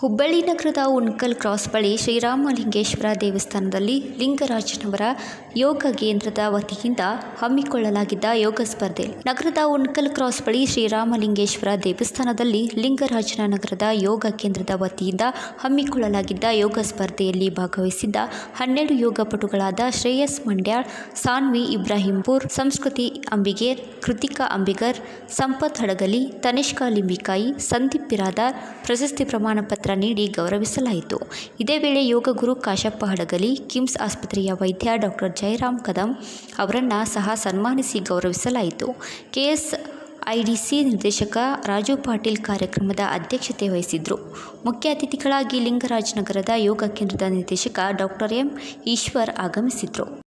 ಹುಬ್ಬಳ್ಳಿ ನಗರದ ಉಣ್ಕಲ್ ಕ್ರಾಸ್ ಬಳಿ ಶ್ರೀರಾಮಲಿಂಗೇಶ್ವರ ದೇವಸ್ಥಾನದಲ್ಲಿ ಲಿಂಗರಾಜನವರ ಯೋಗ ಕೇಂದ್ರದ ವತಿಯಿಂದ ಹಮ್ಮಿಕೊಳ್ಳಲಾಗಿದ್ದ ಯೋಗ ಸ್ಪರ್ಧೆ ನಗರದ ಉಣ್ಕಲ್ ಕ್ರಾಸ್ ಬಳಿ ಶ್ರೀರಾಮಲಿಂಗೇಶ್ವರ ದೇವಸ್ಥಾನದಲ್ಲಿ ಲಿಂಗರಾಜನ ನಗರದ ಯೋಗ ಕೇಂದ್ರದ ವತಿಯಿಂದ ಹಮ್ಮಿಕೊಳ್ಳಲಾಗಿದ್ದ ಯೋಗ ಸ್ಪರ್ಧೆಯಲ್ಲಿ ಭಾಗವಹಿಸಿದ್ದ ಹನ್ನೆರಡು ಯೋಗ ಪಟುಗಳಾದ ಶ್ರೇಯಸ್ ಮಂಡ್ಯಾಳ್ ಸಾನ್ವಿ ಇಬ್ರಾಹಿಂಪುರ್ ಸಂಸ್ಕೃತಿ ಅಂಬಿಗೇರ್ ಕೃತಿಕಾ ಅಂಬಿಗರ್ ಸಂಪತ್ ಹಡಗಲಿ ತನಿಷ್ಕಾ ಲಿಂಬಿಕಾಯಿ ಸಂದೀಪ್ ಬಿರಾದಾರ್ ಪ್ರಶಸ್ತಿ ಪ್ರಮಾಣ ಪತ್ರ ನೀಡಿ ಗೌರವಿಸಲಾಯಿತು ಇದೇ ವೇಳೆ ಯೋಗ ಗುರು ಕಾಶಪ್ಪ ಹಡಗಲಿ ಕಿಮ್ಸ್ ಆಸ್ಪತ್ರೆಯ ವೈದ್ಯ ಡಾಕ್ಟರ್ ಜಯರಾಮ್ ಕದಂ ಅವರನ್ನು ಸಹ ಸನ್ಮಾನಿಸಿ ಗೌರವಿಸಲಾಯಿತು ಕೆಎಸ್ ಐಡಿಸಿ ನಿರ್ದೇಶಕ ರಾಜು ಪಾಟೀಲ್ ಕಾರ್ಯಕ್ರಮದ ಅಧ್ಯಕ್ಷತೆ ವಹಿಸಿದ್ದರು ಮುಖ್ಯ ಅತಿಥಿಗಳಾಗಿ ಲಿಂಗರಾಜ್ ನಗರದ ಯೋಗ ಕೇಂದ್ರದ ನಿರ್ದೇಶಕ ಡಾಕ್ಟರ್ ಎಂ ಈಶ್ವರ್ ಆಗಮಿಸಿದ್ರು